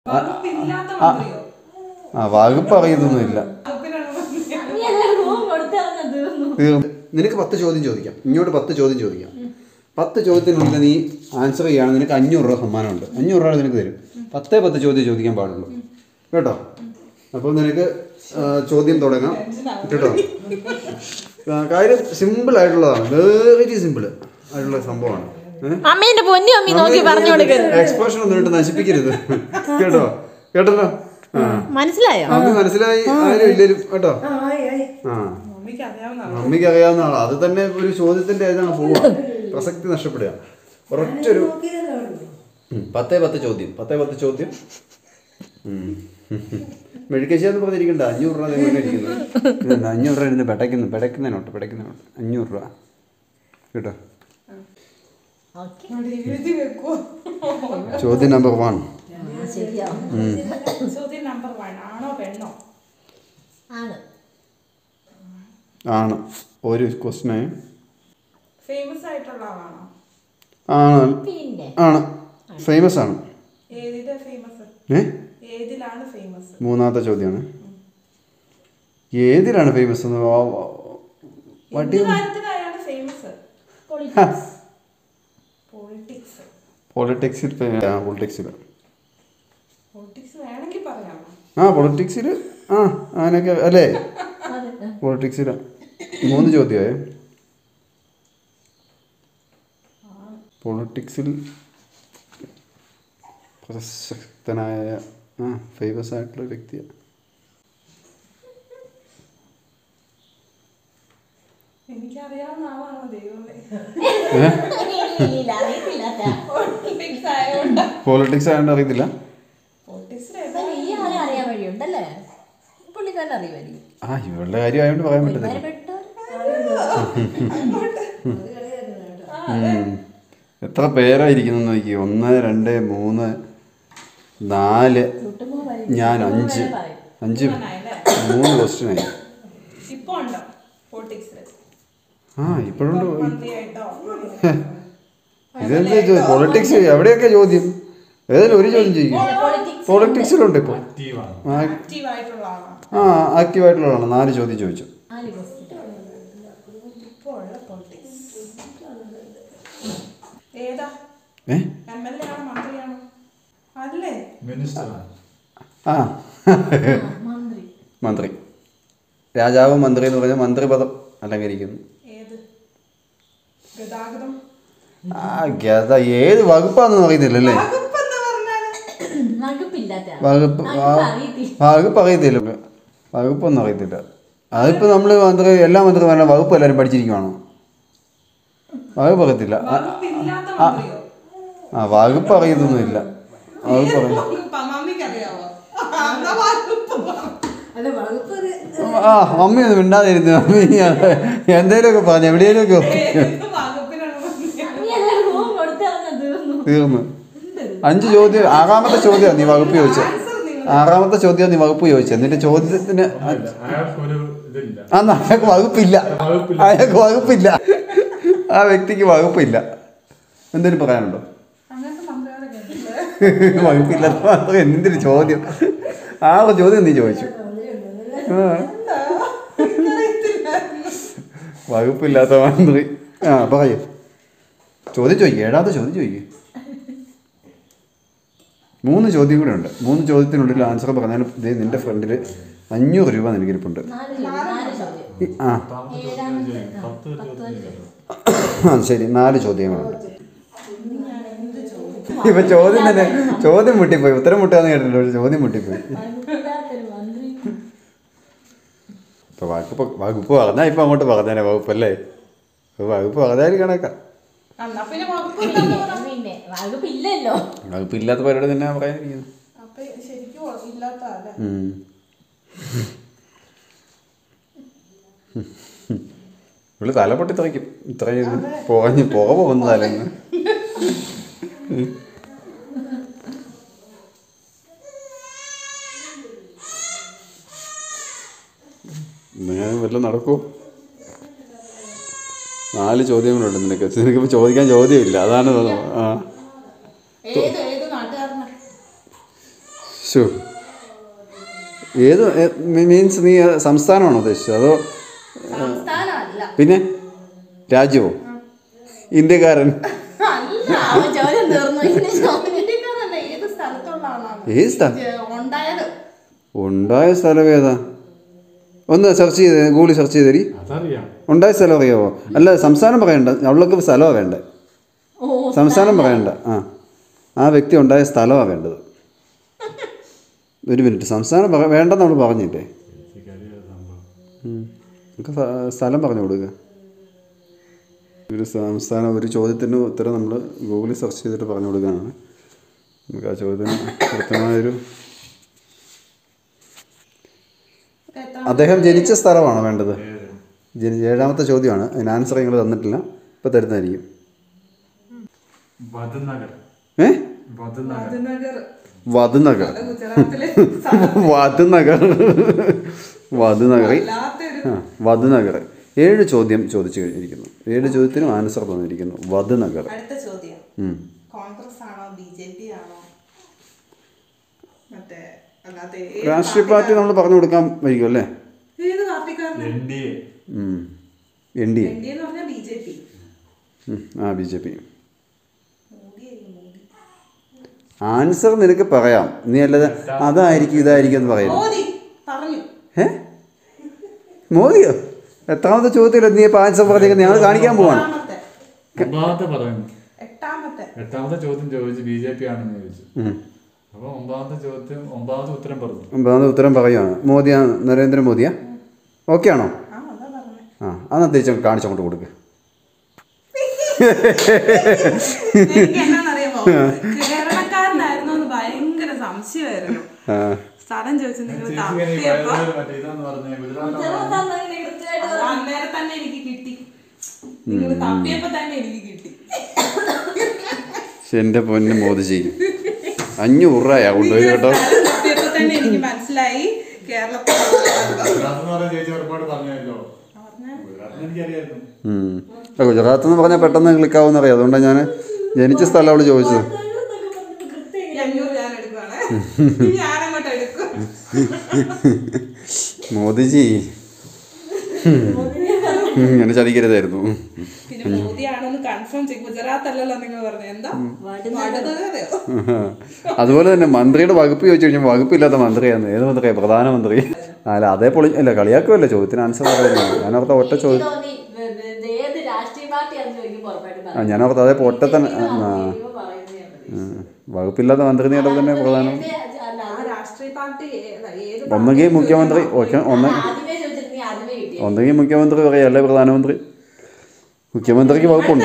വകുപ്പില്ലാത്ത മന്ത്രിയോ ആ വകുപ്പ് അറിയുന്നൊന്നുമില്ല വകുപ്പിനാണ് മന്ത്രി. നീ എല്ലാം റൂം കൊടുത്തവന്ന് തീർന്നു തീർന്നു. നിനക്ക് പത്ത് ചോദ്യം ചോദിക്കാം ഇങ്ങോട്ട് പത്ത് ചോദ്യം ചോദിക്കാം പത്ത് ചോദ്യത്തിനുള്ളിൽ നീ ആൻസർ ചെയ്യുകയാണെങ്കിൽ നിനക്ക് അഞ്ഞൂറ് രൂപ സമ്മാനമുണ്ട് അഞ്ഞൂറ് രൂപ നിനക്ക് തരും പത്തേ പത്ത് ചോദ്യം ചോദിക്കാൻ പാടുള്ളൂ കേട്ടോ അപ്പോൾ നിനക്ക് ആ, ചോദ്യം തുടങ്ങാം കേട്ടോ ആ, കാര്യം സിമ്പിൾ ആയിട്ടുള്ളതാണ് വെരി സിമ്പിൾ ആയിട്ടുള്ള സംഭവമാണ് അമ്മേന്റെ പൊന്നു അമ്മി നോക്കി പറഞ്ഞു കൊടുക്കരുത് എക്സ്പ്രഷൻ ഒന്നും ഇട്ട് നശിപ്പിക്കരുത് കേട്ടോ കേട്ടല്ലോ ആ മനസ്സിലായോ നമുക്ക് മനസ്സിലായി ആരും ഇല്ലരും കേട്ടോ ആ മമ്മിക്ക് അറിയാവുന്ന മമ്മിക്ക് അറിയാവുന്ന ആളാ അത് തന്നെ ഒരു ചോദ്യത്തിന്റെ ഇതാണ് പോവുക പ്രസക്തി നഷ്ടപ്പെടുക ഒരൊറ്റൊരു ഉം, പത്തേ പത്ത് ചോദ്യം പത്തേ പത്ത് ചോദ്യം മെഡിക്കേഷൻ പറഞ്ഞിരിക്കണ്ട അഞ്ഞൂറ് രൂപ നിങ്ങൾ ഇരിക്കുന്നു ഇതെന്താ, അഞ്ഞൂറ് രൂപ ഇരുന്ന് പെടയ്ക്കുന്നു പെടയ്ക്കുന്നതിനോട്ട് പെടയ്ക്കുന്നതിനോട്ട് അഞ്ഞൂറ് രൂപ കേട്ടോ എഴുതി വെക്കുവോ ചോദ്യം നമ്പർ വൺ ശരിയാവും ചോദ്യം നമ്പർ വൺ ആണോ പെണ്ണോ ആണ് ആണ് ഒരു ക്വസ്റ്റിനെ ഫേമസ് ആയിട്ടുള്ള ആളാണോ ആണ് പിന്നെ ആണ് ഫേമസ് ആണ് ഏതിന്റെ ഫേമസ് ഏ ഏതിലാണ് ഫേമസ് മൂന്നാമത്തെ ചോദ്യമാണ് ഏതിലാണ് ഫേമസ് എന്ന് ആ- ആ- വട്ടി എന്ത് കാര്യത്തിനായാണ് ഫേമസ് പൊളിറ്റിക്സ് പൊളിറ്റിക്സ് പൊളിറ്റിക്സിൽ ആ പൊളിറ്റിക്സിൽ പൊളിറ്റിക്സ് വേണമെങ്കിൽ പറയാമോ ആ പൊളിറ്റിക്സിൽ ആ അങ്ങനെയൊക്കെ അല്ലേ അതെ പൊളിറ്റിക്സിൽ മൂന്ന് ചോദ്യമായേ പൊളിറ്റിക്സിൽ പ്രശസ്തനായ ആ ഫേമസ് ആയിട്ടുള്ള വ്യക്തിയാണ് എനിക്കറിയാവുന്ന ആളാണോ ദൈവമേ ഇല്ല, അറിയത്തില്ലാത്ത. പൊളിറ്റിക്സ് ആയതുകൊണ്ട് പൊളിറ്റിക്സ് ആയതുകൊണ്ട് അറിയത്തില്ല പൊളിറ്റിക്സ് ഇപ്പൊ ഈ ആളെ അറിയാൻ വഴിയുണ്ടല്ലേ പുള്ളിക്കാരൻ അറിയുമായിരിക്കും ആ ഇവളുടെ കാര്യം ആയതുകൊണ്ട് പറയാൻ പറ്റത്തില്ല പെട്ടവർ ഉം. എത്ര പേരായിരിക്കുന്നു നോക്കി ഒന്ന് രണ്ട് മൂന്ന് നാല് ഞാൻ അഞ്ച് അഞ്ച് മൂന്ന് ക്വസ്റ്റ്യനായി ഇപ്പൊ ഉണ്ടോ പൊളിറ്റിക്സിൽ ആ ഇപ്പോഴുണ്ട് മന്ത്രിയായിട്ടോ ഇതെന്താ ചോദ്യം പൊളിറ്റിക്സ് എവിടെയൊക്കെ ചോദ്യം ഏതായാലും ഒരു ചോദ്യം ചെയ്യും പൊളിറ്റിക്സിലുണ്ട് ഇപ്പോൾ ആ, ആക്റ്റീവ് ആയിട്ടുള്ള ആളാണ് ആ ആക്റ്റീവായിട്ടുള്ളതാണ് നാല് ചോദ്യം ചോദിച്ചു നാല് question. ഇപ്പോൾ ഉള്ള പൊളിറ്റിക്സ് ഏതാ ഏ എം എൽ എ ആണോ മന്ത്രിയാണോ അല്ലേ ആ മന്ത്രി മന്ത്രി രാജാവ് മന്ത്രി എന്ന് പറഞ്ഞാൽ മന്ത്രിപദം അലങ്കരിക്കുന്നു ഏത് ഗതാഗതം ആ ഗത ഏത് വകുപ്പാണെന്ന് അറിയുന്നില്ലല്ലേ വകുപ്പ് എന്താ പറഞ്ഞാല് വകുപ്പില്ലാത്ത ആൾ. വകുപ്പ് വകുപ്പ് ആ- അറിയത്തില്ല. വകുപ്പ് അറിയത്തില്ല വകുപ്പൊന്നും അറിയത്തില്ല അതിപ്പോൾ നമ്മൾ മന്ത്രി എല്ലാ മന്ത്രിമാരും വകുപ്പ് എല്ലാവരും പഠിച്ചിരിക്കുവാണോ വകുപ്പ് അറിയത്തില്ല ആ- വകുപ്പില്ലാത്ത മന്ത്രിയോ ആ വകുപ്പ് അറിയുന്നൊന്നുമില്ല വകുപ്പ് അറിയ വകുപ്പ് മമ്മിക്ക് അറിയാവോ എന്നാ വകുപ്പ് പറ. ആ മമ്മി ഒന്നും മിണ്ടാതിരുന്നു മമ്മി എന്തേലുമൊക്കെ പറഞ്ഞു എവിടെയെങ്കിലുമൊക്കെ ഏത് വകുപ്പിനാണ് മന്ത്രി നീ എല്ലാം room കൊടുത്തവന്ന് തീർന്നു. തീർന്നു അഞ്ച് ചോദ്യം ആറാമത്തെ ചോദ്യം നീ വകുപ്പ് ചോദിച്ചത് ആൻസർ നിങ്ങൾ ആറാമത്തെ ചോദ്യം നീ വകുപ്പ് ചോദിച്ചത് എന്നിട്ട് ചോദ്യത്തിന് അയാൾക്കൊരു ഇതില്ല ആ അയാൾക്ക് വകുപ്പില്ല അയാൾക്ക് വകുപ്പില്ല ആ വ്യക്തിക്ക് വകുപ്പില്ല എന്തിനു പറയാനുണ്ടോ അങ്ങനത്തെ മന്ത്രികളെ കേട്ടില്ലേ വകുപ്പില്ലാത്ത മാത്രം എന്തിനു ചോദ്യം ആ ഒരു ചോദ്യം നീ ചോദിച്ചു ആ, വകുപ്പില്ലാത്ത മന്ത്രി ആ പറയൂ ചോദ്യം ചോദിക്കുക ഏഴാമത്തെ ചോദ്യം ചോദിക്കുക മൂന്ന് ചോദ്യം കൂടെ ഉണ്ട് മൂന്ന് ചോദ്യത്തിനുള്ളിൽ ആൻസർ പറഞ്ഞാൽ ഇതേ നിന്റെ ഫ്രണ്ടിൽ അഞ്ഞൂറ് രൂപ നിനക്കിരിപ്പുണ്ട് നാല് ചോദ്യം, നാല് ചോദ്യം. ഈ- ആ ഏഴാമത്തെ ആ, പത്ത് ചോദ്യം. ആ ശരി നാല് ചോദ്യങ്ങളുണ്ട് ഇപ്പൊ ചോദ്യം തന്നെ ചോദ്യം മുട്ടിപ്പോയി ഉത്തരം മുട്ടാന്ന് കേട്ടില്ല പക്ഷെ ചോദ്യം മുട്ടിപ്പോയി വകുപ്പില്ലാത്തൊരു മന്ത്രി. ഇപ്പൊ വകുപ്പ് വകുപ്പ് പറഞ്ഞാൽ ഇപ്പൊ അങ്ങോട്ട് പറഞ്ഞേനെ വകുപ്പല്ലേ ഇപ്പൊ വകുപ്പ് പറഞ്ഞാൽ കണക്കാം എന്നാ പിന്നെ വകുപ്പ് പിന്നെ പിന്നെ വകുപ്പില്ലല്ലോ വകുപ്പില്ലാത്ത പരിപാടി തന്നെ പറയാനിരിക്കുന്നു അപ്പൊ ശരിക്കും ഇല്ലാത്ത അല്ലേ ഉം. ഇവള് തല പൊട്ടി തെറിക്കും ഇത്രയും പോകഞ്ഞ് പുക പോകുന്നതല്ലെന്ന് ഞാൻ വല്ലതും നടക്കൂ നാല് ചോദ്യങ്ങളുണ്ട് നിനക്ക് നിനക്കിപ്പോൾ ചോദിക്കാൻ ചോദ്യമില്ല അതാണ് തോന്നുന്നത്. ആ ഏത് ഏത് നാട്ടുകാരനാ ശോ ഏത് മീൻസ് നീ സംസ്ഥാനമാണോ ഉദ്ദേശിച്ചത് അതോ സംസ്ഥാനമല്ല പിന്നെ രാജ്യമോ ഇന്ത്യക്കാരൻ അല്ല അവൻ ചോദ്യം തീർന്നു ഇനി ചോദ്യം ഇന്ത്യക്കാരല്ല ഏത് സ്ഥലത്തുള്ള ആളാണ് ഏത് സ്ഥലം ഇത് ഉണ്ടായത് ഉണ്ടായ സ്ഥലം ഏതാ ഒന്ന് സെർച്ച് ചെയ്ത് ഗൂഗിളിൽ സെർച്ച് ചെയ്തേരി അതറിയാം ഉണ്ടായ സ്ഥലം അറിയാവോ അല്ല സംസ്ഥാനം പറയണ്ട അവൾക്ക് സ്ഥലമാണ് വേണ്ടത് ഓ സംസ്ഥാനം പറയണ്ട ആ ആ വ്യക്തി ഉണ്ടായ സ്ഥലമാണ് വേണ്ടത് ഒരു മിനിറ്റ് സംസ്ഥാനം പറ വേണ്ടെന്ന് നമ്മൾ പറഞ്ഞില്ലേ എനിക്കറിയാം സംഭവം ഉം. നമുക്ക് സ്ഥ- സ്ഥലം പറഞ്ഞു കൊടുക്കുക ഒരു സംസ്ഥാനം ഒരു ചോദ്യത്തിന് ഉത്തരം നമ്മൾ ഗൂഗിളിൽ സെർച്ച് ചെയ്തിട്ട് പറഞ്ഞു കൊടുക്കുകയാണ് നമുക്ക് ആ ചോദ്യത്തിന് കൃത്യമായൊരു അദ്ദേഹം ജനിച്ച സ്ഥലമാണോ വേണ്ടത് ജനി ഏഴാമത്തെ ചോദ്യമാണ് അതിന് ആൻസർ നിങ്ങൾ തന്നിട്ടില്ല ഇപ്പോൾ തരുന്നതായിരിക്കും വധനഗർ ഏ വധനഗർ നഗർ വധുനഗർ ഗുജറാത്തിലെ വധുനഗർ വധുനഗറി വല്ലാത്തൊരു ആ വധുനഗർ ഏഴ് ചോദ്യം ചോദിച്ചു കഴിഞ്ഞിരിക്കുന്നു ഏഴ് ചോദ്യത്തിനും ആൻസർ തന്നിരിക്കുന്നു വധുനഗർ അടുത്ത ചോദ്യം ഉം. കോൺഗ്രസ് ആണോ ബി ജെ പി ആണോ മറ്റേ അല്ലാതെ ഏത് രാഷ്ട്രീയ പാർട്ടി നമ്മൾ പറഞ്ഞു കൊടുക്കാൻ വൈകും അല്ലേ ഏത് പാർട്ടിക്കാരനാ N D A N D A N D എന്ന് പറഞ്ഞാൽ ബി ജെ പി ആ ബി ജെ പി മോദി ആയിരിക്കും മോദി ആൻസർ നിനക്ക് പറയാം നീ അല്ലാതെ അതായിരിക്കും ഇതായിരിക്കും എന്ന് പറയില്ല മോദി പറഞ്ഞു ഏ മോദിയോ എത്രാമത്തെ ചോദ്യത്തില്ല നീ ഇപ്പോൾ ആൻസർ പറഞ്ഞേക്കുന്നത് ഞങ്ങൾ കാണിക്കാൻ പോവാണ് എട്ടാമത്തെ ഒമ്പതാമത്തെ പറയുന്നു എട്ടാമത്തെ എട്ടാമത്തെ ചോദ്യം ചോദിച്ചു ബി ജെ പി ആണെന്ന് ചോദിച്ചു ഉം. അപ്പൊ ഒമ്പതാമത്തെ ചോദ്യം ഒമ്പതാമത്തെ ഉത്തരം പറഞ്ഞു ഒമ്പതാമത്തെ ഉത്തരം പറയുവാണ് മോദിയാ നരേന്ദ്രമോദിയാ ഓക്കെ ആണോ ആ അതാ പറഞ്ഞേ ആ അന്നാ തിരിച്ച് കാണിച്ചങ്ങോട്ട് കൊടുക്കുക എനിക്ക് എന്നാന്നറിയാമോ കേരളക്കാരനായിരുന്നു എന്ന് ഭയങ്കര സംശയമായിരുന്നു ആ സ്ഥലം ചോദിച്ചു നിങ്ങൾ ചേച്ചി ഇങ്ങനെ ഈ തപ്പിയപ്പോ വയനാട് മറ്റേ ഇതാന്ന് പറഞ്ഞേ ഗുജറാത്ത് അത് അന്നേരം തന്നെ എനിക്ക് കിട്ടി നിങ്ങൾ തപ്പിയപ്പോ തന്നെ എനിക്ക് കിട്ടി പക്ഷെ എൻ്റെ പൊന്ന് മോദിജി അഞ്ഞൂറ് രൂപയാ കൊണ്ടുപോയി കേട്ടോ സ്ഥലം തപ്പിയപ്പോ തന്നെ എനിക്ക് മനസ്സിലായി കേരളത്തിൽ ഗുജറാത്ത് എന്ന് പറഞ്ഞ ചേച്ചി ഒരുപാട് പറഞ്ഞല്ലോ ഗുജറാത്ത് എനിക്കറിയായിരുന്നു ഉം. ആ, ഗുജറാത്ത് എന്ന് പറഞ്ഞാൽ പെട്ടെന്ന് ക്ലിക്കാവുന്ന അറിയാം അതുകൊണ്ടാണ് ഞാൻ ജനിച്ച സ്ഥലം അവള് ചോദിച്ചത് ഈ അഞ്ഞൂറ് ഞാൻ എടുക്കുവാണ് ഞാനങ്ങോട്ട് എടുക്കും മോദിജി ഇങ്ങനെ ചതിക്കരുതായിരുന്നു പിന്നെ മോദിയാണെന്ന് കൺഫേം ചെയ്യും ഗുജറാത്ത് അല്ലല്ലോ നിങ്ങൾ പറഞ്ഞത് എന്താ വടുതകയോ അതുപോലെ തന്നെ മന്ത്രിയുടെ വകുപ്പ് ചോദിച്ചു കഴിഞ്ഞാൽ വകുപ്പില്ലാത്ത മന്ത്രിയാണ് ഏത് മന്ത്രിയാണ് പ്രധാനമന്ത്രി അല്ല അതേ പൊളി അല്ല കളിയാക്കുമല്ലോ ചോദ്യത്തിന് ആൻസർ പറയുന്നത് ഞാൻ ഓർത്ത ഒറ്റ ചോദ്യം തോന്നി ഇത് ഇത് ഏത് രാഷ്ട്രീയ പാർട്ടിയാണെന്ന് ചോദിക്കുമ്പോൾ ഉറപ്പായിട്ട് ആ ഞാൻ ഓർത്ത അതേ ഒറ്റ തന്നെ ആ, ഉം. വകുപ്പില്ലാത്ത മന്ത്രി നേടുമ്പോൾ തന്നെ പ്രധാനം ആ രാഷ്ട്രീയ പാർട്ടി ഏതാ? ഏത് ഒന്നുകിൽ മുഖ്യമന്ത്രി ഒക്കെ ഒന്ന് ആദ്യമേ ചോദിച്ചിട്ട് നീ ആദ്യമേ കിട്ടിയ ഒന്നുകിൽ മുഖ്യമന്ത്രി പറയാം അല്ലെ പ്രധാനമന്ത്രി മുഖ്യമന്ത്രിക്ക് വകുപ്പുണ്ട്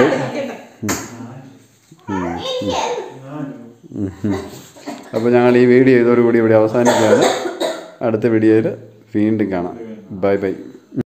അപ്പോൾ ഞങ്ങൾ ഈ വീഡിയോ ഇതോടുകൂടി ഇവിടെ അവസാനിക്കുകയാണ് അടുത്ത വീഡിയോയിൽ വീണ്ടും കാണാം ബൈ ബൈ